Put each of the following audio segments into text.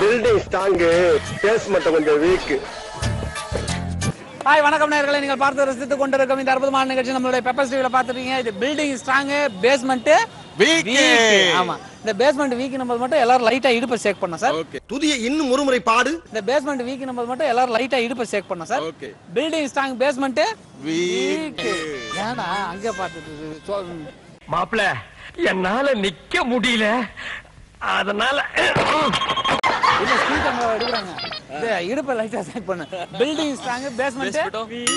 Building strong basement கொஞ்சம் weak hi வணக்கம் நேயர்களே நீங்கள் பார்த்து ரசித்துக் கொண்டிருக்கும் இந்த அற்புதமான நிகழ்ச்சி நம்மளுடைய பெப்பர் டிவில பார்த்துருக்கீங்க இது பில்டிங் ஸ்ட்ராங் பேஸ்மெண்ட் Weak. ஆமா இந்த பேஸ்மெண்ட் வீக் நம்ம மட்டும் எல்லாரும் லைட்டா இடுப்பை சேக் பண்ணோம் சார் துதிய இன்னும் ஒருமுறை பாடு இந்த பேஸ்மெண்ட் வீக் நம்ம மட்டும் எல்லாரும் லைட்டா இடுப்பை சேக் பண்ணோம் sir Okay. Building strong basement Weak. ஏன்னா அங்க பார்த்துட்டு சொ- மாப்பிள என்னால நிக்க முடியல அதனால இல்ல ஸ்பீட் அங்க எடுக்கிறாங்க இந்த இடுப்பை லைட்டா சேக் பண்ணு பில்டிங் ஸ்ட்ராங் பேஸ்மெண்ட்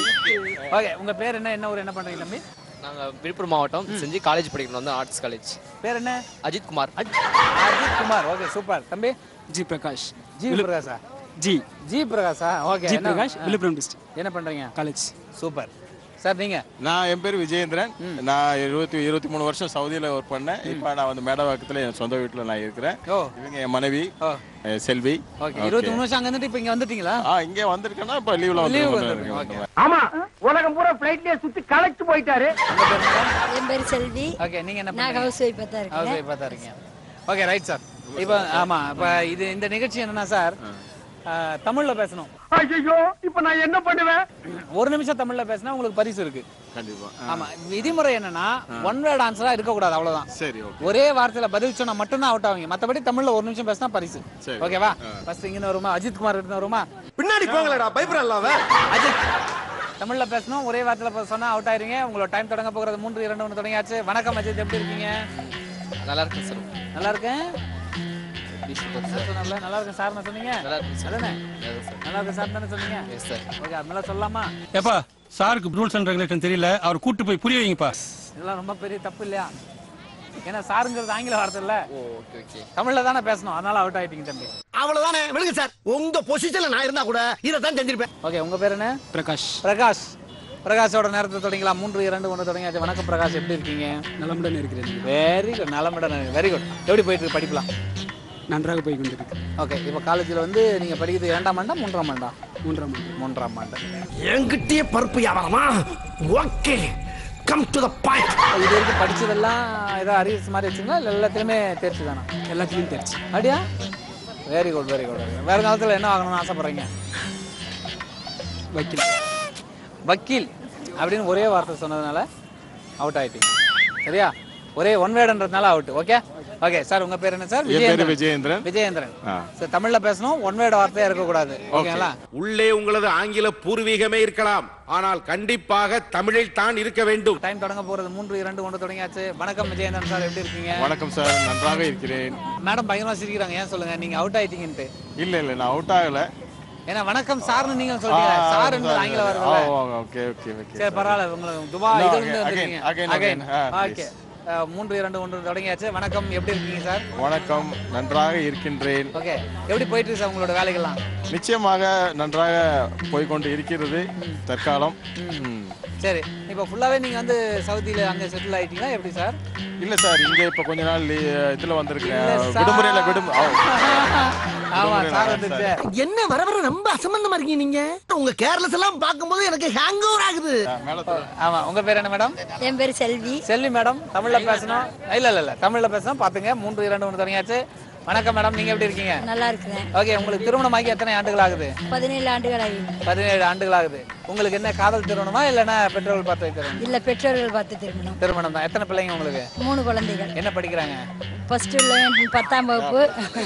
ஓகே உங்க பேர் என்ன என்ன ஊர் என்ன பண்றீங்க தம்பி நாங்கள் விழுப்புரம் மாவட்டம் செஞ்சு காலேஜ் படிக்கிறோம் வந்து ஆர்ட்ஸ் காலேஜ் பேர் என்ன அஜித் குமார் அஜித் குமார் ஓகே சூப்பர் தம்பி ஜி பிரகாஷ் ஜி பிரகாஷா ஜி ஜி பிரகாஷா okay G Prakash Viluppuram district என்ன பண்றீங்க காலேஜ் சூப்பர் சார் நீங்க நான் என் பேர் விஜயேந்திரன் நான் இருபத்தி இருபத்தி மூணு வருஷம் சவுதியில ஒர்க் பண்ணேன் இப்போ நான் வந்து மேடவாக்கத்துல என் சொந்த வீட்டுல நான் இருக்கிறேன் ஓ இவங்க என் மனைவி ஓ என் செல்வி ஓகே இருபத்தி மூணு வருஷம் அங்க இருந்துட்டு இப்போ இங்க வந்துட்டீங்களா ஆ இங்க வந்திருக்கேன்னா இப்ப லீவ்ல Leave வந்து வந்திருக்கேன், okay. ஆமா உலகம் பூரா பிளைட்லயே சுத்தி களைச்சு போயிட்டாரு என் பேர் செல்வி ஓகே நீங்க என்ன நான் பண்றீங்க ஹவுஸ் ஒய்ஃபாக தான் ஹவுஸ் இருக்கேன் ஒய்ஃபா தான் இருக்கீங்க ஓகே ரைட் சார் இப்போ ஆமா இப்போ இது இந்த நிகழ்ச்சி என்னன்னா சார் ஆஹ், தமிழ்ல பேசணும் ஐயோ இப்ப நான் என்ன பண்ணுவேன் ஒரு நிமிஷம் தமிழ்ல பேசினா உங்களுக்கு பரிசு இருக்கு கண்டிப்பா ஆமா விதிமுறை என்னன்னா ஒன் வேர்ட் ஆன்சரா இருக்க கூடாது அவ்வளவுதான் சரி ஓகே ஒரே வார்த்தையில பதில் சொன்னா மட்டும்தான் அவுட் ஆவீங்க மத்தபடி தமிழ்ல ஒரு நிமிஷம் பேசினா பரிசு சரி. ஓகேவா ஃபர்ஸ்ட் இங்க வருமா அஜித் குமார் இருந்து வருமா பின்னாடி போங்களடா பயப்படலாம அஜித் தமிழ்ல பேசணும் ஒரே வார்த்தையில பே- சொன்னா அவுட் ஆயிருங்க உங்களோட டைம் தொடங்க போகிறது மூன்று இரண்டு ஒன்று தொடங்கியாச்சு வணக்கம் அஜித் எப்படி இருக்கீங்க நல்லா இருக்கு சார் நல்லா இருக்கேன் எப்படி சொல்றது என்ன சார் சொன்னல நல்லா இருக்கேன் சார் நான் சொன்னீங்க நல்லா இருக்கு சார் அதானே அதான் சார் நல்லா இருக்கேன் சார் தானே சொன்னீங்க எஸ் சார் ஓகே அது மேல சொல்லலாமா ஏப்பா சாருக்கு ரூல்ஸ் அண்ட் ரெகுலேஷன் தெரியல அவர் கூட்டு போய் புரிய வைங்கப்பா இதெல்லாம் ரொம்ப பெரிய தப்பு இல்லையா ஏன்னா சாருங்கிறது ஆங்கில வார்த்தை இல்ல ஓ ஓகே ஓகே தமிழ்ல தானே பேசணும் அதனால அவுட் ஆயிட்டீங்க தம்பி அவ்வளவுதானே விடுங்க சார் உங்க பொசிஷன்ல நான் இருந்தா கூட இதை தான் செஞ்சிருப்பேன் ஓகே உங்க பேர் என்ன பிரகாஷ் பிரகாஷ் பிரகாஷோட நேரத்தை தொடங்கலாம் மூன்று இரண்டு ஒன்று தொடங்கியாச்சு வணக்கம் பிரகாஷ் எப்படி இருக்கீங்க நலமுடன் இருக்கிறேன் வெரி குட் நலமுடன் வெரி குட் எப்படி போயிட்டு இருக்கு படிக்கலாம் நன்றாக போய் கொண்டிருக்கு ஓகே இப்போ காலேஜில் வந்து நீங்கள் படிக்கிறது இரண்டாம் ஆண்டா மூன்றாம் ஆண்டா மூன்றாம் ஆண்டு மூன்றாம் ஆண்டு என்கிட்டயே பருப்பு வியாபாரமா okay come to the point இது வரைக்கும் படிச்சதெல்லாம் ஏதோ அரியர்ஸ் மாதிரி வச்சுங்களா இல்லை எல்லாத்துலேயுமே தேர்ச்சி தானா எல்லாத்துலேயும் தெரிச்சு அப்படியா வெரி குட் வெரி குட் வேறு காலத்தில் என்ன ஆகணும்னு ஆசைப்பட்றீங்க வக்கீல் வக்கீல் அப்படின்னு ஒரே வார்த்தை சொன்னதுனால அவுட் ஆயிட்டீங்க சரியா ஒரே ஒன் வேர்டுன்றதுனால அவுட் ஓகே ஓகே சார் உங்க பேர் என்ன சார் என் பேரு விஜயேந்திரன் விஜயேந்திரன் விஜயேந்திரன் ஆ. சார் தமிழ்ல பேசணும் ஒன் வேர்டு வார்த்தையா இருக்கக்கூடாது ஓகேங்களா உள்ளே உங்களது ஆங்கில பூர்வீகமே இருக்கலாம் ஆனால் கண்டிப்பாக தமிழில் தான் இருக்க வேண்டும் டைம் தொடங்க போறது மூன்று இரண்டு ஒன்று தொடங்கியாச்சு வணக்கம் விஜயேந்திரன் சார் எப்படி இருக்கீங்க வணக்கம் சார் நன்றாக இருக்கிறேன் மேடம் பயங்கரமா சிரிக்கிறாங்க ஏன் சொல்லுங்க நீங்க அவுட் ஆயிட்டீங்கன்ட்டு இல்ல இல்ல நான் அவுட் ஆகல ஏன்னா வணக்கம் சார்னு நீங்க சொல்றீங்க சார் என்று ஆங்கில வருதுல்ல ஓகே ஓகே ஓகே சரி பரவாயில்ல உங்களுக்கு துபாய் No, இது again, இருந்து again, வந்திருக்கீங்க again, again again. Ah, okay மூன்று இரண்டு ஒன்று தொடங்கியாச்சு வணக்கம் எப்படி இருக்கீங்க சார் வணக்கம் நன்றாக இருக்கின்றேன் ஓகே எப்படி போயிட்டு இருக்கு சார் உங்களோட வேலைகள்லாம் நிச்சயமாக நன்றாக போய்க்கொண்டு இருக்கிறது தற்காலம் ம். சரி இப்போ ஃபுல்லாவே நீங்க வந்து சவுதியில அங்க செட்டில் ஆயிட்டீங்களா எப்படி சார் இல்ல சார் இங்க இப்ப கொஞ்ச நாள் லீ- இதுல வந்திருக்கேன் இல்ல சார். விடுமுறையில விடும் ஆ, ஆமா விடுமுறையில சார் வரேன் வந்துச்சு என்ன வர வர ரொம்ப அசம்பந்தமா இருக்கீங்க நீங்க உங்க கேர்லஸ் எல்லாம் பார்க்கும்போது எனக்கு ஹேங் ஓவர் ஆகுது சார். மேல தூ- ஆமா உங்க பேர் என்ன மேடம் என் பேர் செல்வி செல்வி மேடம் தமிழ்ல பேசணும் இல்ல இல்ல இல்ல தமிழ்ல பேசணும் பாத்துங்க மூன்று இரண்டு ஒன்று தொடங்கியாச்சு வணக்கம் மேடம் நீங்க எப்படி இருக்கீங்க நல்லா இருக்கிறேன் ஓகே உங்களுக்கு திருமணமாகி எத்தனை ஆண்டுகள் ஆகுது பதினேழு ஆண்டுகள் ஆகிவிடும் பதினேழு ஆண்டுகள் ஆகுது உங்களுக்கு என்ன காதல் திருமணமா இல்லைன்னா பெற்றோர்கள் பார்த்து வைக்கிறோம் இல்ல பெற்றோர்கள் பார்த்து திருமணம் திருமணம் தான் எத்தனை பிள்ளைங்க உங்களுக்கு மூணு குழந்தைகள் என்ன படிக்கிறாங்க ஃபர்ஸ்ட் உள்ளவன் பத்தாம் வகுப்பு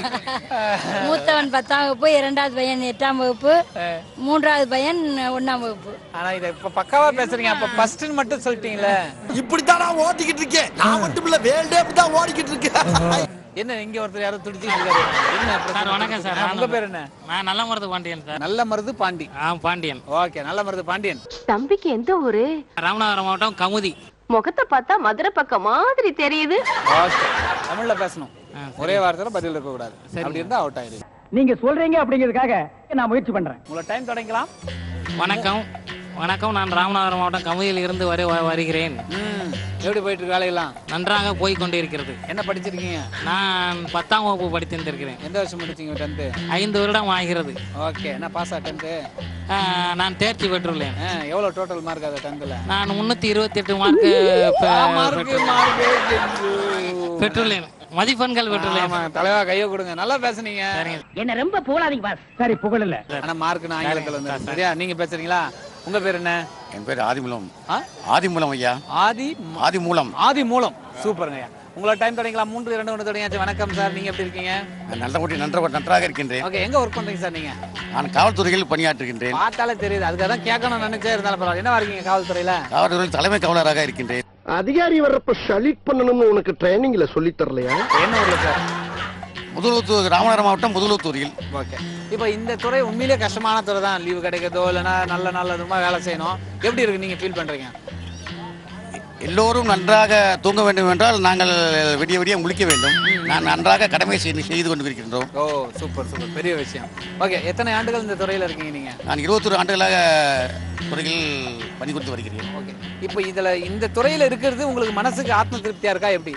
மூத்தவன் பத்தாம் வகுப்பு இரண்டாவது பையன் எட்டாம் வகுப்பு மூன்றாவது பையன் ஒண்ணாம் வகுப்பு ஆனா இதை இப்ப பக்காவா பேசுறீங்க அப்ப ஃபர்ஸ்ட்னு மட்டும் சொல்லிட்டீங்களே இப்படித்தான் நான் ஓட்டிக்கிட்டு இருக்கேன் நான் மட்டும் இல்ல வேல்டே அப்படித்தான் ஓடிக்கிட்டு இருக்கேன் என்ன இங்க ஒருத்தர் யாரோ துடிச்சிட்டு இருக்காரு என்ன பிரச்சனை? சார் வணக்கம் சார் ஆ, உங்க பேர் என்ன நான் நல்ல மருது பாண்டியன் சார் நல்ல மருது பாண்டி ஆ பாண்டியன் ஓகே நல்ல மருது பாண்டியன் தம்பிக்கு எந்த ஊரு ராமநாதபுரம் மாவட்டம் கமுதி முகத்தை பார்த்தா மதுரை பக்கம் மாதிரி தெரியுது ஓகே தமிழ்ல பேசணும் ஒரே வார்த்தையில பதில் இருக்க கூடாது அப்படி இருந்தா அவுட் ஆயிடுது நீங்க சொல்றீங்க அப்படிங்கிறதுக்காக நான் முயற்சி பண்றேன் உங்களோட டைம் தொடங்கலாம் வணக்கம் வணக்கம் நான் ராமநாதபுரம் மாவட்டம் கமுதியில் இருந்து வரு வ- வருகிறேன் ம் எப்படி போயிட்டு இருக்கு வேலையெல்லாம் நன்றாக போய் கொண்டிருக்கிறது என்ன படிச்சிருக்கீங்க நான் பத்தாம் வகுப்பு படித்திருந்திருக்கிறேன் எந்த வருஷம் முடிச்சீங்க டென்த்து ஐந்து வருடம் ஆகிறது ஓகே என்ன பாஸ் ஆ டென்த்து ஆ, நான் தேர்ச்சி பெற்றுள்ளேன் எவ்வளோ டோட்டல் மார்க் அது டென்த்தில் நான் முன்னூத்தி இருபத்தி எட்டு மார்க் மார்க் மார்க் பெற்றுள்ளேன் மதிப்பெண்கள் பெற்றுள்ளேன் ஆமா தலைவா கையை கொடுங்க நல்லா பேசுனீங்க என்ன ரொம்ப புகழாதீங்க பாஸ் சரி புகழ் இல்ல ஆனா மார்க் நான் ஆங்கிலத்துல வந்து சரியா நீங்க பேசுறீங்களா உங்க பேர் என்ன என் பேர் ஆதிமூலம் ஆ? ஆதிமூலம் ஐயா ஆதி ஆதிமூலம் ஆதி மூலம் சூப்பருங்க ஐயா உங்களோட டைம் தொடங்கிக்கலாம் மூன்று இரண்டு ஒன்று தொடங்கியாச்சு வணக்கம் சார் நீங்க எப்படி இருக்கீங்க நான் நல்லபடி நன்ற நன்றாக இருக்கின்றேன் ஓகே எங்க ஒர்க் பண்றீங்க சார் நீங்க நான் காவல்துறையில் பணியாற்றுகின்றேன் பார்த்தாலே தெரியுது அதுக்காக தான் கேட்கணும்னு நினைச்சே இருந்தாலும் பரவாயில்ல என்ன இருக்கீங்க காவல்துறையில காவல்துறையில் தலைமை காவலராக இருக்கின்றேன் அதிகாரி வர்றப்ப ஷலிட் பண்ணணும்னு உனக்கு ட்ரைனிங்ல சொல்லி தரலையா என்ன ஊர்ல சார் முதலூத்தூர் ராமநாதபுரம் மாவட்டம் முதலூத்தூரில் ஓகே இப்போ இந்த துறை உண்மையிலே கஷ்டமான துறை தான் லீவு கிடைக்கிறதோ இல்லைன்னா நல்ல நல்ல விதமா வேலை செய்யணும் எப்படி இருக்கு நீங்க ஃபீல் பண்றீங்க எல்லோரும் நன்றாக தூங்க வேண்டும் என்றால் நாங்கள் விடிய விடிய முழிக்க வேண்டும் நான் நன்றாக கடமை செய்து செய்து கொண்டிருக்கின்றோம் ஓ சூப்பர் சூப்பர் பெரிய விஷயம் ஓகே எத்தனை ஆண்டுகள் இந்த துறையில இருக்கீங்க நீங்க நான் இருபத்தொரு ஆண்டுகளாக துறையில் பணிபுரிந்து வருகிறேன் ஓகே இப்போ இதுல இந்த துறையில இருக்கிறது உங்களுக்கு மனசுக்கு ஆத்ம திருப்தியா இருக்கா எப்படி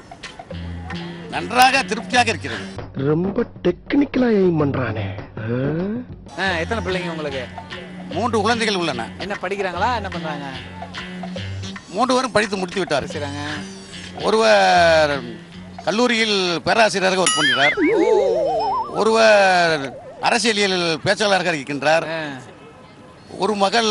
நன்றாக திருப்தியாக இருக்கிறது ரொம்ப டெக்னிக்கலா எய்ம் பண்றானே ஆ, எத்தனை பிள்ளைங்க உங்களுக்கு மூன்று குழந்தைகள் உள்ளன என்ன படிக்கிறாங்களா என்ன பண்றாங்க மூன்று பேரும் படித்து முடித்து விட்டார் செய்றாங்க ஒருவர் கல்லூரியில் பேராசிரியராக ஒர்க் பண்ணுகிறார் ஒருவர் அரசியலியல் பேச்சாளராக இருக்கின்றார் ஆ, ஒரு மகள்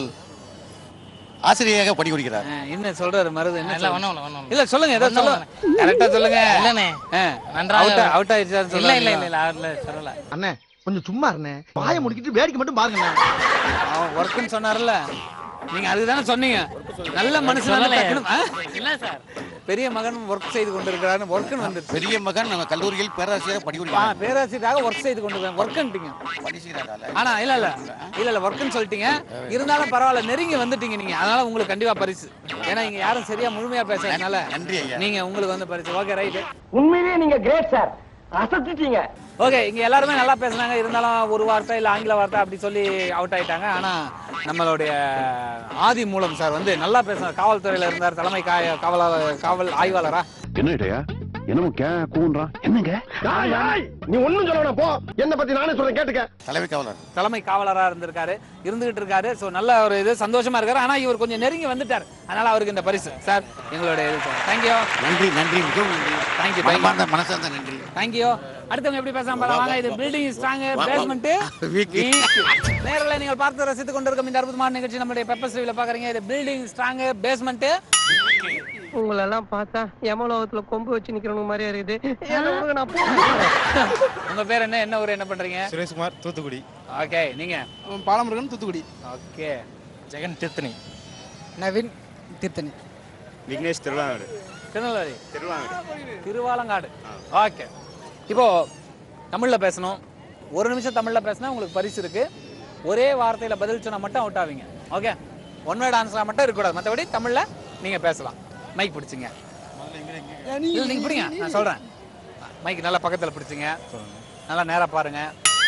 ஆசிரியராக பணிபுரிகிறார் ஆ, என்ன சொல்றாரு மருது என்ன இல்ல சொல்றாரு? ஒண்ணும் இல்ல ஒண்ணும் இல்ல. இல்ல சொல்லுங்க ஏதோ ஒண்ணும் சொல்லுங்க கரெக்டா சொல்லுங்க இல்லண்ணே நன்றாக அவுட் அவுட் ஆயிடுச்சான்னு இல்ல இல்ல சொல்லுங்க இல்ல இல்ல அவர்ல சொல்லல அண்ணே கொஞ்சம் சும்மா இருண்ணே வாயை முடிக்கிட்டு வேடிக்கை மட்டும் பாருங்கண்ணே அவன் ஒர்க்குன்னு சொன்னார்ல நீங்க அதுதானே சொன்னீங்க நல்ல மனுஷன் சொல்லலையே. டக்குனு- ஆ? இல்ல சார் பெரிய மகன் ஒர்க் செய்து கொண்டிருக்கிறாரு ஒர்க்குன்னு வந்துருச்சு பெரிய மகன் நம்ம கல்லூரியில் பேராசிரியராக ஆ, பணிபுரிகிறார் பேராசிரியராக ஒர்க் செய்து கொண்டிருக்காங்க ஒர்க்குன்ட்டீங்க பணி செய்கிறாரால ஆனா இல்ல இல்ல இல்ல இல்ல ஒர்க்குன்னு சொல்லிட்டீங்க இருந்தாலும் பரவாயில்ல நெருங்கி வந்துட்டீங்க நீங்க அதனால உங்களுக்கு கண்டிப்பா பரிசு ஏன்னா இங்க யாரும் சரியா முழுமையா பேசுறதுனால நன்றி ஐயா நீங்க உங்களுக்கு வந்து பரிசு ஓகே ரைட் உண்மையிலேயே நீங்க கிரேட் சார் அசத்திட்டீங்க ஓகே இங்க எல்லாருமே நல்லா பேசுனாங்க இருந்தாலும் ஒரு வார்த்தை இல்ல ஆங்கில வார்த்தை அப்படி சொல்லி அவுட் ஆயிட்டாங்க ஆனா நம்மளுடைய ஆதி மூலம் சார் வந்து நல்லா பேசுனார் காவல்துறையில இருந்தார் தலைமை கா- காவலாளர் காவல் ஆய்வாளரா என்ன இடையா என்னமோ கே கூன்றான் என்னங்க நீ ஒண்ணும் சொல்ல வேணாம், போ என்ன பத்தி நானே சொல்றேன் கேட்டுக்க தலைமை காவலர் தலைமை காவலரா இருந்திருக்காரு இருந்துகிட்டு இருக்காரு ஸோ நல்ல ஒரு இது சந்தோஷமா இருக்காரு ஆனா இவர் கொஞ்சம் நெருங்கி வந்துட்டார் அதனால அவருக்கு இந்த பரிசு சார் எங்களுடைய இது சார் தேங்க்யூ நன்றி நன்றி மிகவும் நன்றி தேங்க்யூ தேங்க்யூ மனமார்ந்த மனசார்ந்த நன்றி தேங்க்யூ அடுத்தவங்க எப்படி பேசாம பாருங்க வாங்க இது பில்டிங் ஸ்ட்ராங் பேஸ்மெண்ட் வீக் நேரில் நீங்கள் பார்த்து ரசித்துக் கொண்டிருக்கும் இந்த அற்புதமான நிகழ்ச்சி நம்மளுடைய பெப்பர் ஸ்ரீவில் பாக்குறீங்க இது பில்டிங் ஸ்ட்ராங் பேஸ்மெண்ட் உங்களை எல்லாம் பார்த்தா யமலோகத்துல கொம்பு வச்சு நிக்கிறவங்க மாதிரியா இருக்குது என்ன விடுங்க, நான் போறேன். உங்க பேர் என்ன என்ன ஊர் என்ன பண்றீங்க சுரேஷ்குமார் தூத்துக்குடி ஓகே நீங்க பாலமுருகன் தூத்துக்குடி ஓகே ஜெகன் திருத்தணி நவீன் திருத்தணி விக்னேஷ் திருவாங்கடு திருநெல்வேலி திருவாங்கடு திருவாலங்காடு ஓகே இப்போ தமிழ்ல பேசணும் ஒரு நிமிஷம் தமிழ்ல பேசினா உங்களுக்கு பரிசு இருக்கு ஒரே வார்த்தையில பதில் சொன்னா மட்டும் அவுட் ஆவீங்க ஓகே ஒன் வேர்ட் ஆன்சரா மட்டும் இருக்கக்கூடாது மற்றபடி தமிழ்ல நீங்க பேசலாம் மைக் பிடிச்சிங்க இல்ல நீங்க பிடிங்க நான் சொல்றேன் மைக் நல்லா பக்கத்துல பிடிச்சிங்க நல்லா நேரா பாருங்க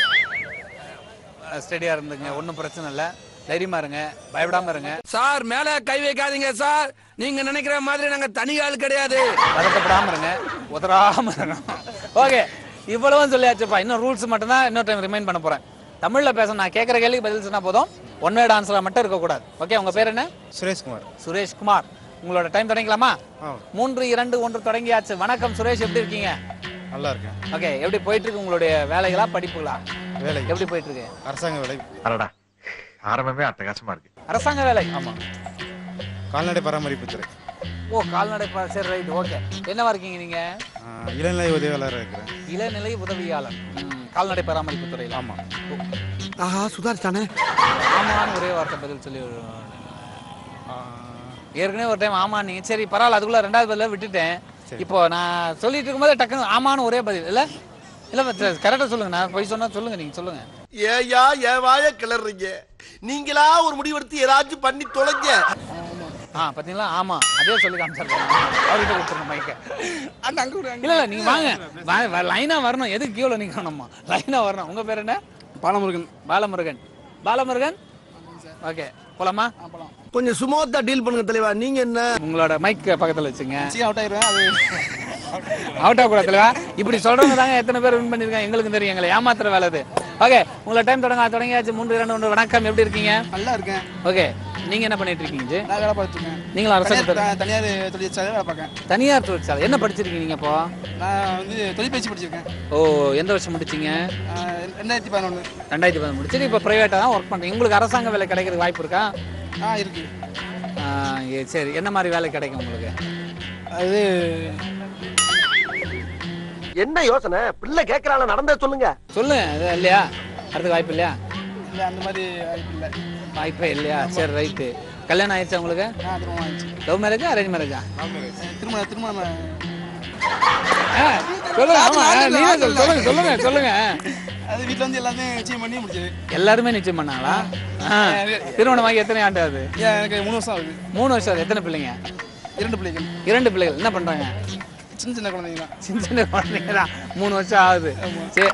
ஸ்டெடியா இருந்துங்க ஒன்றும் பிரச்சனை இல்லை தைரியமா இருங்க பயப்படாம இருங்க சார் மேல கை வைக்காதீங்க சார் நீங்க நினைக்கிற மாதிரி நாங்க தனி ஆள் கிடையாது பதட்டப்படாம இருங்க உதறாம இருங்க ஓகே இவ்வளவும் சொல்லியாச்சுப்பா இன்னும் ரூல்ஸ் மட்டும் தான் இன்னொரு டைம் ரிமைண்ட் பண்ண போறேன் தமிழ்ல பேச நான் கேட்குற கேள்விக்கு பதில் சொன்னா போதும் ஒன் வேர்ட் ஆன்சரா மட்டும் இருக்கக்கூடாது ஓகே உங்க பேர் என்ன சுரேஷ்குமார் சுரேஷ் குமார் உங்களோட டைம் தொடங்கிக்கலாமா ஆ. மூன்று இரண்டு ஒன்று தொடங்கியாச்சு வணக்கம் சுரேஷ் எப்படி இருக்கீங்க நல்லா இருக்கேன் ஓகே எப்படி போயிட்டு இருக்கு உங்களுடைய வேலைகளா படிப்புகளா வேலை எப்படி போயிட்டு இருக்கு அரசாங்க வேலை அடடா ஆரம்பமே அட்டகாசமா இருக்கு அரசாங்க வேலை ஆமா கால்நடை பராமரிப்புத்துறை ஓ கால்நடை ப- சரி ரைட் ஓகே என்னவா இருக்கீங்க நீங்க இளநிலை உதவியாளராக இருக்கிறேன் இளநிலை உதவியாளர் ம், கால்நடை பராமரிப்பு துறையில் ஆமா ஆஹா சுதாரிச்சானே ஆமான்னு ஒரே வார்த்தை பதில் சொல்லி ஏற்கனவே ஒரு டைம் ஆமா நீங்க சரி பரவாயில்ல அதுக்குள்ள ரெண்டாவது பதில விட்டுட்டேன் இப்போ நான் சொல்லிட்டு இருக்கும்போது டக்குனு ஆமான்னு ஒரே பதில் இல்ல இல்ல கரெக்டா சொல்லுங்க நான் போய் சொன்னா சொல்லுங்க நீங்க சொல்லுங்க ஏயா ஏன் வாய கிளறீங்க நீங்களா ஒரு முடிவெடுத்து ஏதாச்சும் பண்ணி தொலைங்க ஆ பாத்தீங்களா ஆமா அதே சொல்லி காமிச்சிருக்கேன் அவர்கிட்ட கொடுத்துருங்க மைக்க இல்ல இல்ல நீங்க வாங்க லைனா வரணும் எதுக்கு கீழே நிக்கணும்மா லைனா வரணும் உங்க பேர் என்ன பாலமுருகன் பாலமுருகன் பாலமுருகன் ஓகே போலாமா கொஞ்சம் சுமூத்தா டீல் பண்ணுங்க தலைவா நீங்க என்ன உங்களோட மைக் பக்கத்துல வச்சுங்க அவுட் ஆயிடுவேன் அது அவுட் ஆக கூடாது தலைவா இப்படி சொல்றவங்க தாங்க எத்தனை பேர் வின் பண்ணிருக்காங்க எங்களுக்கு தெரியும் எங்களை ஏமாத்துற வேலை இது ஓகே உங்களோட டைம் தொடங்க தொடங்கியாச்சு மூன்று இரண்டு ஒன்று வணக்கம் எப்படி இருக்கீங்க நல்லா இருக்கேன் ஓகே நீங்க என்ன பண்ணிட்டு இருக்கீங்க ஜி? நான் வேலை பார்த்துருக்கேன் நீங்களும் அரசு தனியார் தனியார் தொழிற்சாலை வேலை பார்க்கேன் தனியார் தொழிற்சாலை என்ன படிச்சிருக்கீங்க நீங்க இப்போ நான் வந்து தொழிற்பயிற்சி படிச்சிருக்கேன் ஓ எந்த வருஷம் முடிச்சீங்க ஆஹ் ரெண்டாயிரத்தி பதினொன்று ரெண்டாயிரத்தி பதினொன்று முடிச்சுட்டு இப்போ ப்ரைவேட்டாக தான் ஒர்க் பண்ணுறீங்க உங்களுக்கு அரசாங்க வேலை கிடைக்கிறதுக்கு வாய்ப்பு இருக்கா ஆ இருக்கு ஆ, ஏ, சரி என்ன மாதிரி வேலை கிடைக்கும் உங்களுக்கு அது என்ன யோசனை பிள்ளை கேக்குறாங்க நடந்தே சொல்லுங்க சொல்லு அது இல்லையா அடுத்த வாய்ப்பு இல்லையா இல்லை அந்த மாதிரி வாய்ப்பு இல்லை வாய்ப்பே இல்லையா சரி ரைட்டு கல்யாணம் ஆயிடுச்சா உங்களுக்கு ஆ திருமணம் ஆயிடுச்சு லவ் மேரேஜா அரேஞ்ச் மேரேஜா திருமணம் திருமணம் சொல்லுங்க ஆமா நீங்க சொல்லு- சொல்லுங்க சொல்லுங்க சொல்லுங்க அது வீட்டில் வந்து எல்லாமே நிச்சயம் பண்ணி முடிச்சது எல்லாருமே நிச்சயம் பண்ணாங்களா ஆ. திருமணமாகி எத்தனை ஆண்டு ஆகுது ஏன் எனக்கு மூணு வருஷம் ஆகுது மூணு வருஷம் ஆகுது. எத்தனை பிள்ளைங்க இரண்டு பிள்ளைகள் இரண்டு பிள்ளைகள் என்ன பண்றாங்க சின்ன சின்ன குழந்தைங்க தான் சின்ன சின்ன குழந்தைங்க தான் மூணு வருஷம் ஆகுது சரி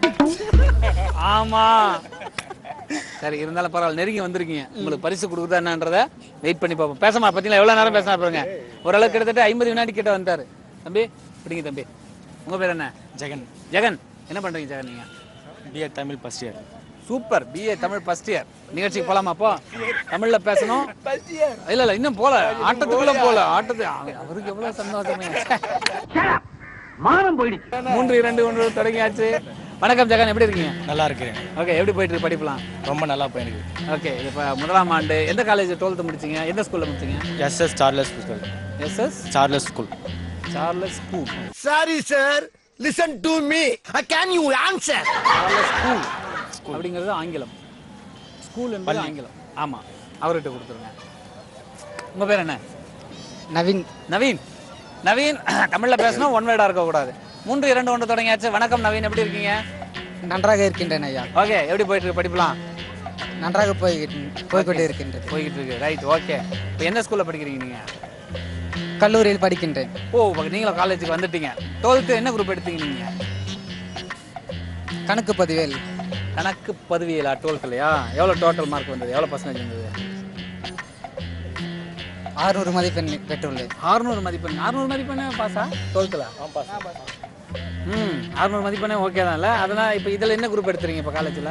ஆமா சரி இருந்தாலும் பரவாயில்ல நெருங்கி வந்திருக்கீங்க உங்களுக்கு பரிசு கொடுக்குதா என்னன்றத வெயிட் பண்ணி பார்ப்போம் பேசமா பார்த்தீங்களா எவ்வளோ நேரம் பேசினா பாருங்க ஓரளவுக்கு கிட்டத்தட்ட ஐம்பது வினாடி கிட்ட வந்தாரு தம்பி பிடிங்க தம்பி உங்க பேர் என்ன ஜெகன் ஜெகன் என்ன பண்றீங்க ஜெகன் நீங்க BA Tamil first year super BA Tamil first year நிகழ்ச்சிக்கு போலாமா அப்போ தமிழ்ல பேசணும் இல்ல இல்ல இன்னும் போல ஆட்டத்துக்குள்ள போல ஆட்டத்து அவ- அவருக்கு எவ்வளவு சந்தோஷமே மானம் போயிடுச்சு மூன்று இரண்டு ஒன்று தொடங்கியாச்சு வணக்கம் ஜெகன் எப்படி இருக்கீங்க நல்லா இருக்கிறேன் ஓகே எப்படி போயிட்டு இருக்கு படிப்புலாம் ரொம்ப நல்லா போயிருக்கு ஓகே இப்போ முதலாம் ஆண்டு எந்த காலேஜ் டுவெல்த்து முடிச்சீங்க எந்த ஸ்கூல்ல முடிச்சீங்க SS Charles school SS Charles school Charles school sorry sir listen to me can you answer Charles school அப்படிங்கிறது ஆங்கிலம் ஸ்கூல் என்பது ஆங்கிலம் ஆமா அவர்கிட்ட கொடுத்துருங்க உங்க பேர் என்ன நவீன் நவீன் நவீன் தமிழ்ல பேசணும் ஒன் வேர்டா இருக்க கூடாது மூன்று இரண்டு ஒன்று தொடங்கியாச்சு வணக்கம் நவீன் எப்படி இருக்கீங்க நன்றாக இருக்கின்றேன் ஐயா ஓகே எப்படி போயிட்டு இருக்கு படிப்புலாம் நன்றாக போய் போய்கொண்டே இருக்கின்றது போய்கிட்டு இருக்கு ரைட் ஓகே இப்போ எந்த ஸ்கூல்ல படிக்கிறீங்க நீங்க கல்லூரியில் படிக்கின்றேன் ஓ இப்ப நீங்களும் காலேஜுக்கு வந்துட்டீங்க டுவெல்த்து என்ன குரூப் எடுத்தீங்க நீங்க கணக்கு பதிவேல் கணக்கு பதவியிலா டுவெல்த்லையா எவ்வளோ டோட்டல் மார்க் வந்தது எவ்வளோ பர்சன்டேஜ் வந்தது ஆறுநூறு மதிப்பெண் பெற்றுள்ளேன் ஆறுநூறு மதிப்பெண் ஆறுநூறு மதிப்பெண்ணே பாஸா டுவெல்த்தில் ம் அறுநூறு மதிப்பெண்ணே ஓகே தான்ல அதனால் இப்போ இதில் என்ன குரூப் எடுத்துறீங்க இப்போ காலேஜில்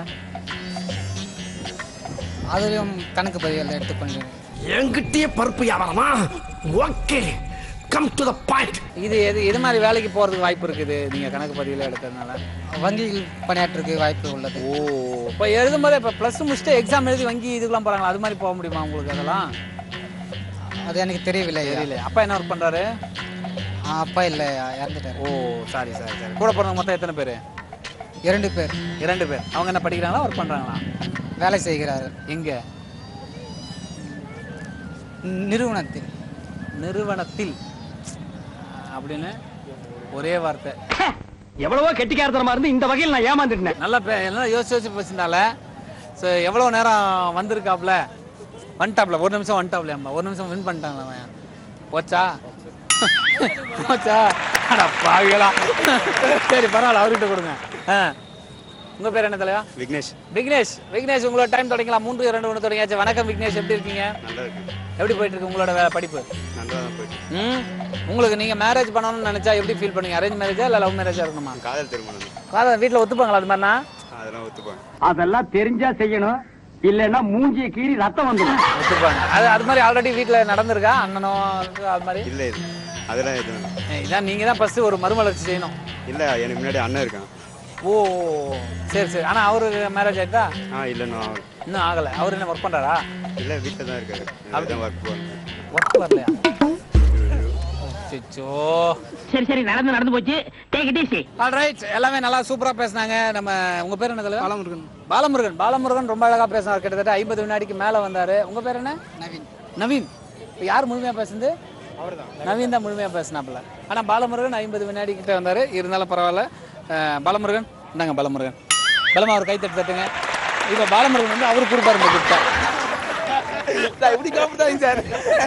அதிலும் கணக்கு பதிவேல் எடுத்துக்கொண்டேன் என்கிட்டயே பருப்பு வியாபாரமா okay come to the point இது எது எது மாதிரி வேலைக்கு போகிறதுக்கு வாய்ப்பு இருக்குது நீங்கள் கணக்கு பதிவில் எடுத்ததுனால வங்கியில் பணியாற்றுக்கு வாய்ப்பு உள்ளது ஓ இப்போ எழுதும்போது இப்போ ப்ளஸ் முடிச்சுட்டு எக்ஸாம் எழுதி வங்கி இதுக்கெல்லாம் போகிறாங்களா அது மாதிரி போக முடியுமா உங்களுக்கு அதெல்லாம் அது எனக்கு தெரியவில்லை ஐயா. தெரியல அப்பா என்ன ஒர்க் பண்ணுறாரு ஆ, அப்பா இல்லை இறந்துட்டார் ஓ சாரி சாரி சாரி கூட பிறந்தவங்க மொத்தம் எத்தனை பேர் இரண்டு பேர் இரண்டு பேர் அவங்க என்ன படிக்கிறாங்களா ஒர்க் பண்ணுறாங்களா வேலை செய்கிறார்கள் எங்கே நிறுவனத்தில் நிறுவனத்தில் அப்படின்னு ஒரே வார்த்தை எவ்வளவோ கெட்டிக்காரத்தனமா இருந்து இந்த வகையில் நான் ஏமாந்துட்டேன் நல்லா பே எல்லாம் யோசிச்சு யோசிச்சு பேசினால ஸோ எவ்வளோ நேரம் வந்திருக்காப்ல வந்துட்டாப்ல ஒரு நிமிஷம் வந்துட்டாப்லையாம்மா ஒரு நிமிஷம் வின் பண்ணிட்டாங்களா அவன் போச்சா போச்சா அட பாவிகளா சரி பரவாயில்ல அவர்கிட்ட கொடுங்க ஆ உங்க பேர் என்ன தலைவா விக்னேஷ் விக்னேஷ் விக்னேஷ் உங்களோட டைம் தொடங்கலாம் மூன்று இரண்டு ஒன்று தொடங்கியாச்சு வணக்கம் விக்னேஷ் எப்படி இருக்கீங்க நல்லா இருக்கு எப்படி போயிட்டு இருக்கு உங்களோட வே- படிப்பு நல்லா தான் போயிட்டு ம் உங்களுக்கு நீங்க மேரேஜ் பண்ணணும்னு நினைச்சா எப்படி ஃபீல் பண்ணுங்க அரேஞ்ச் மேரேஜா இல்ல லவ் மேரேஜா இருக்கணுமா காதல் திருமணம் காதல் வீட்ல ஒத்துப்பாங்களா அது மாதிரினா அதெல்லாம் ஒத்துப்பாங்க அதெல்லாம் தெரிஞ்சா செய்யணும் இல்லைன்னா மூஞ்சிய கீறி ரத்தம் வந்துடும் ஒத்துப்பாங்க அது அது மாதிரி ஆல்ரெடி வீட்ல நடந்திருக்கா அண்ணனோ அது மாதிரி இல்ல இது அதெல்லாம் எதுவும் ஏய், இதான் நீங்க தான் ஃபர்ஸ்ட் ஒரு மறுமலர்ச்சி செய்யணும் இல்ல எனக்கு முன்னாடி அண்ணன் இருக்கான் ஓ சரி சரி ஆனா அவருக்கு மேரேஜ் ஆயிட்டா ஆ இல்ல நான் இன்னும் ஆகல அவர் என்ன ஒர்க் பண்றாரா இல்ல வீட்டில் தான் இருக்காரு அப்படிதான் ஒர்க் போவாங்க ஒர்க் வரலையா அச்சோ சரி சரி நடந்து நடந்து போச்சு டேக் இட் ஈஸி ஆல்ரைட் எல்லாமே நல்லா சூப்பரா பேசுனாங்க நம்ம உங்க பேர் என்ன தலைவர் பாலமுருகன் பாலமுருகன் பாலமுருகன் ரொம்ப அழகா பேசினார் கிட்டத்தட்ட ஐம்பது வினாடிக்கு மேல வந்தாரு உங்க பேர் என்ன நவீன் நவீன் இப்போ யார் முழுமையா பேசுனது நவீன் தான் முழுமையா பேசினாப்புல ஆனா பாலமுருகன் ஐம்பது வினாடி கிட்ட வந்தாரு இருந்தாலும் பரவாயில்ல அஹ், பாலமுருகன் இந்தாங்க பாலமுருகன் பலமா அவர் கைத்தட்டு தட்டுங்க இப்போ பாலமுருகன் வந்து அவரு கொடுப்பாரு இந்த கிஃப்ட்டை எப்படி காப்பிட்டாங்க சார்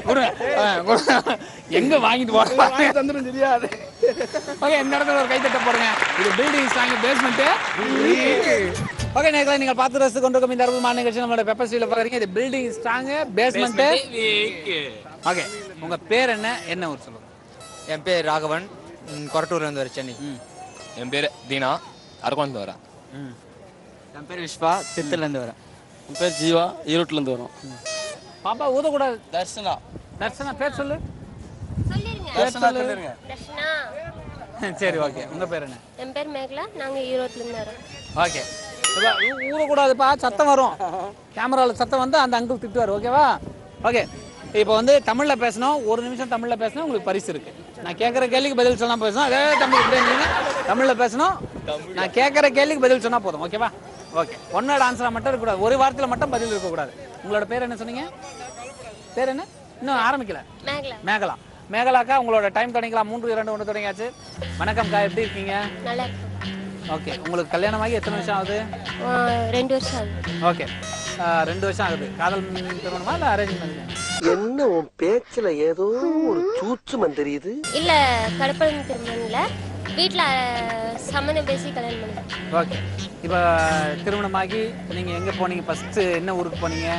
எங்க வாங்கிட்டு போறாங்க தந்துடும் தெரியாது ஓகே இந்த இடத்துல ஒரு கைத்தட்ட போடுங்க இது பில்டிங் ஸ்ட்ராங் பேஸ்மெண்ட் ஓகே நேர்களை நீங்கள் பார்த்து ரசித்து கொண்டிருக்கும் இந்த அறுபது நிகழ்ச்சி நம்மளோட பெப்பர் ஸ்டீல பாக்குறீங்க இது பில்டிங் ஸ்ட்ராங் பேஸ்மெண்ட் ஓகே உங்க பேர் என்ன என்ன ஊர் சொல்லுங்க என் பேர் ராகவன் ம், கொரட்டூர்லேருந்து வரேன் சென்னை என் பேர் தீனா அரக்கோணத்து வரேன் என் பேர் விஸ்வா சித்தூர்லேருந்து வரேன் என் பேர் ஜீவா ஈரோட்லேருந்து வரோம் பாப்பா ஊதக்கூடாது தர்ஷனா தர்ஷனா பேர் சொல்லு பேர் தர்ஷனா சொல்லு சொல்லிருங்க சரி ஓகே உங்க பேர் என்ன என் பேர் மேகலா நாங்கள் ஈரோட்லேருந்து வரோம் ஓகே ஊதக்கூடாதுப்பா சத்தம் வரும் கேமராவில் சத்தம் வந்து அந்த அங்கிள் திட்டுவார் ஓகேவா ஓகே இப்போ வந்து தமிழில் பேசணும் ஒரு நிமிஷம் தமிழில் பேசணும் உங்களுக்கு பரிசு இருக்கு நான் கேட்குற கேள்விக்கு பதில் சொன்னா பேசணும் அதே தமிழ் இப்படியே நீங்க தமிழில் பேசணும் நான் கேட்குற கேள்விக்கு பதில் சொன்னா போதும் ஓகேவா ஓகே ஒன்னோட ஆன்சராக மட்டும் இருக்கக்கூடாது ஒரு வாரத்தில் மட்டும் பதில் இருக்கக்கூடாது உங்களோட பேர் என்ன சொன்னீங்க பேர் என்ன இன்னும் ஆரம்பிக்கல மேகலா மேகலா மேகலாக்கா உங்களோட டைம் தொடங்கிக்கலாம் மூன்று இரண்டு ஒன்று தொடங்கியாச்சு வணக்கம்க்கா எப்படி இருக்கீங்க நல்லா இருக்கும் ஓகே உங்களுக்கு கல்யாணமாகி எத்தனை வருஷம் ஆகுது ஆ, ரெண்டு வருஷம் ஆகுது ஓகே ரெண்டு வருஷம் ஆகுது காதல் திருமணமா இல்லை அரேஞ்ச் மேரேஜ் என்ன உன் பேச்சுல ஏதோ ஒரு சூட்சுமம் தெரியுது இல்லை கடப்படம் திருமணில் வீட்டில் சம்மந்தம் பேசி கல்யாணம் பண்ணி ஓகே இப்போ திருமணமாகி நீங்கள் எங்கே போனீங்க ஃபஸ்ட்டு என்ன ஊருக்கு போனீங்க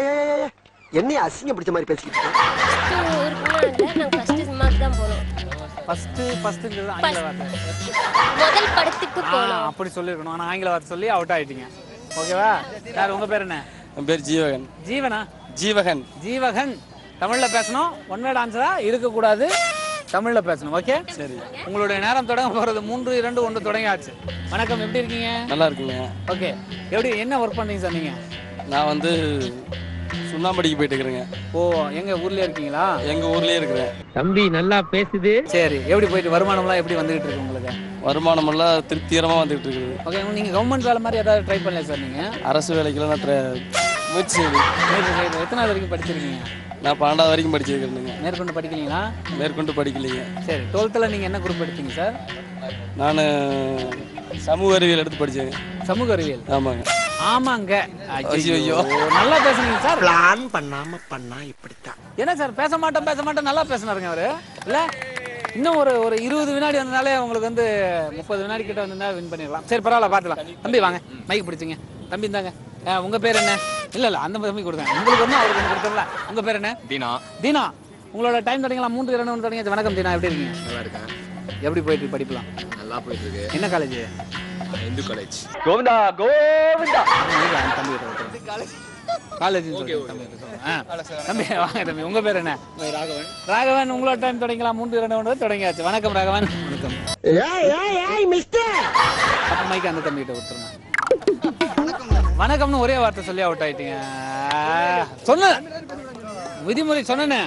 என்னைய அசிங்கம் பிடிச்ச மாதிரி பேசிக்கிட்டு இருக்க? ஃபஸ்ட்டு ஊருக்குலாம் இல்லை நாங்கள் ஃபஸ்ட்டு சினிமாவுக்கு தான் போனோம் ஃபஸ்ட்டு ஃபஸ்ட்டுங்கிறது ஆங்கில வார்த்தை முதல் படத்துக்கு ஆ, போனோம் அப்படி சொல்லியிருக்கணும் ஆனால் ஆங்கில வார்த்தை சொல்லி அவுட் ஆயிட்டீங்க ஓகேவா யார் உங்கள் பேர் என்ன என் பேர் ஜீவகன் ஜீவனா ஜீவகன் ஜீவகன் தமிழில் பேசணும் ஒன் வேர்ட் ஆன்சரா இருக்கக்கூடாது தமிழில் பேசணும் ஓகே சரி உங்களுடைய நேரம் தொடங்க போகிறது மூன்று இரண்டு ஒன்று தொடங்கியாச்சு வணக்கம் எப்படி இருக்கீங்க நல்லா இருக்குங்க ஓகே எப்படி என்ன ஒர்க் பண்ணீங்க சார் நீங்கள் நான் வந்து சுண்ணாம்படிக்கு போயிட்டு இருக்கிறேங்க ஓ எங்க ஊர்லயே இருக்கீங்களா எங்க ஊர்லயே இருக்கிறேன் தம்பி நல்லா பேசுது சரி எப்படி போயிட்டு வருமானம்லாம் எப்படி வந்துகிட்டு இருக்கு உங்களுக்கு வருமானம் எல்லாம் திருப்திகரமா வந்துட்டு இருக்குது ஓகே நீங்க கவர்மெண்ட் வேலை மாதிரி ஏதாவது ட்ரை பண்ணல சார் நீங்க அரசு வேலைக்கெல்லாம் நான் try- முயற்சி செய்யுது முயற்சி செய்து எத்தனாவது வரைக்கும் படிச்சிருக்கீங்க நான் பன்னெண்டாவது வரைக்கும் படிச்சிருக்கிறேனுங்க மேற்கொண்டு படிக்கலீங்களா மேற்கொண்டு படிக்கலைங்க சரி டுவெல்த்தில் நீங்கள் என்ன குரூப் எடுத்தீங்க சார் நான் சமூக அறிவியல் எடுத்து படிச்சேங்க சமூக அறிவியல் ஆமாங்க ஆமாங்க ஐயோ, ஐயோ. நல்லா பேசுனீங்க சார் பிளான் பண்ணாம பண்ணா இப்படித்தான் என்ன சார் பேச மாட்டேன் பேச மாட்டேன் நல்லா பேசினாருங்க அவரு இல்ல இன்னும் ஒரு ஒரு இருபது வினாடி வந்தனாலே உங்களுக்கு வந்து முப்பது வினாடி கிட்ட வந்திருந்தா வின் பண்ணிடலாம் சரி பரவாயில்ல பார்த்துலாம் தம்பி வாங்க மைக் பிடிச்சிங்க தம்பி இந்தாங்க அஹ், உங்க பேர் என்ன இல்ல இல்ல அந்த தம்பி கொடுத்தேன் உங்களுக்கு ஒன்றும் அவருக்கு ஒன்று கொடுத்துடல உங்க பேர் என்ன தீனா தீனா உங்களோட டைம் தொடங்கலாம் மூன்று இரண்டு ஒன்று தொடங்கியாச்சு வணக்கம் தீனா எப்படி இருக்கீங்க நல்லா இருக்கேன் எப்படி போயிட்டு இருக்கு படிப்புலாம் நல்லா போயிட்டு இருக்கு என்ன காலேஜ் இந்து காலேஜ் கோவிந்தா கோவிந்தா தம்பி காலேஜ் தம்பி வாங்க தம்பி உங்க பேர் என்ன ராகவன் ராகவன் உங்களோட டைம் தொடங்கலாம் மூன்று இரண்டு ஒன்று தொடங்கியாச்சு வணக்கம் ராகவன் வணக்கம் ஏய் ஏய் ஏய் மிஸ்டர் அப்ப மைக் அந்த தம்பி கிட்ட கொடுத்துருங்க வணக்கம்னு ஒரே வார்த்தை சொல்லி அவுட் ஆயிட்டீங்க சொன்ன விதிமுறை சொன்னேனே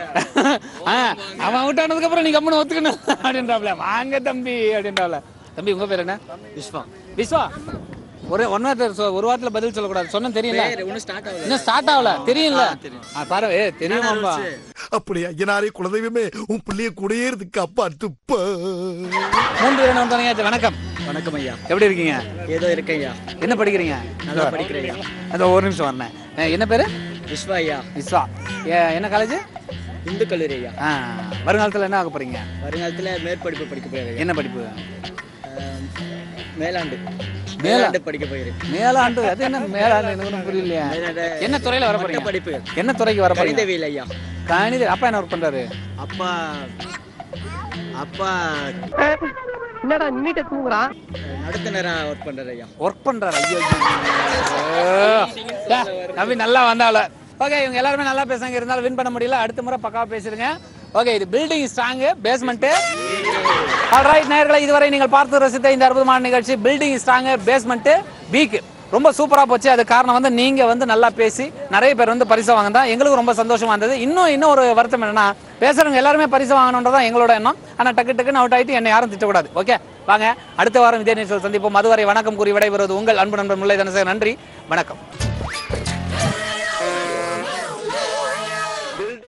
ஆ, அவன் அவுட் ஆனதுக்கு அப்புறம் நீ கம்முன்னு ஒத்துக்கணும் அப்படின்றாப்ல வாங்க தம்பி அப்படின்றாப்ல தம்பி உங்க பேர் என்ன விஸ்வா விஸ்வா ஒரே ஒன் வார்த்தை ஒரு வாரத்துல பதில் சொல்லக்கூடாது சொன்ன தெரியல ஒன்றும் ஸ்டார்ட் ஆகல இன்னும் ஸ்டார்ட் ஆகல தெரியும்ல ஆ, பாரு ஏ தெரியுமாப்பா அப்படி ஐயனாரே குலதெய்வமே உன் பிள்ளைய கூடயே இருக்கு அப்பா துப்ப மூன்று இரண்டு ஒன்று தொடங்கியாச்சு வணக்கம் வணக்கம் ஐயா எப்படி இருக்கீங்க ஏதோ இருக்கேன் ஐயா என்ன படிக்கிறீங்க நல்லா படிக்கிறேன் ஐயா அந்த ஒரு நிமிஷம் வரேன் அஹ், என்ன பேரு விஸ்வா ஐயா விஸ்வா ஏ- என்ன காலேஜ் இந்து கல்லூரி ஐயா வருங்காலத்தில் என்ன ஆக போறீங்க வருங்காலத்தில் மேற்படிப்பு படிக்க போயிருக்கேன் என்ன படிப்பு மேலாண்டு மேலா- மேலாண்டு படிக்க போயிருக்கேன் மேலாண்டு அது என்ன மேலாண்டு எனக்கு ஒன்றும் புரியலையா என்ன துறையில வர போறீங்க படிப்பு என்ன துறைக்கு வர போறீங்க கணிதவியல் ஐயா கணித அப்பா என்ன ஒர்க் பண்றாரு அப்பா அப்பா என்னடா நின்னுட்டு தூங்குறான் நடத்துனராக ஒர்க் பண்ணுறாரு ஐயா ஒர்க் பண்றாரு ஐயோ தம்பி நல்லா வந்தால ஓகே இவங்க எல்லாருமே நல்லா பேசுறாங்க இருந்தாலும் வின் பண்ண முடியல அடுத்த முறை பக்காவா பேசிருங்க ஓகே இது பில்டிங் ஸ்ட்ராங் பேஸ்மெண்ட் ஆல்ரைட் நேயர்களை இதுவரை நீங்கள் பார்த்து ரசித்த இந்த அற்புதமான நிகழ்ச்சி பில்டிங் ஸ்ட்ராங் பேஸ்மெண்ட் வீக் ரொம்ப சூப்பரா போச்சு அது காரணம் வந்து நீங்க வந்து நல்லா பேசி நிறைய பேர் வந்து பரிசு வாங்கினா எங்களுக்கு ரொம்ப சந்தோஷமா இருந்தது இன்னும் இன்னும் ஒரு வருத்தம் என்னன்னா பேசுறவங்க எல்லாருமே பரிசு வாங்கணுன்றதான் எங்களோட எண்ணம் ஆனா டக்கு டக்குன்னு அவுட் ஆயிட்டு என்னை யாரும் திட்டக்கூடாது ஓகே வாங்க அடுத்த வாரம் இதே நிகழ்ச்சியில் சந்திப்போம் அதுவரை வணக்கம் கூறி விடைபெறுவது உங்கள் அன்பு நண்பர் முல்லை தனசேகர் நன்றி வணக்கம்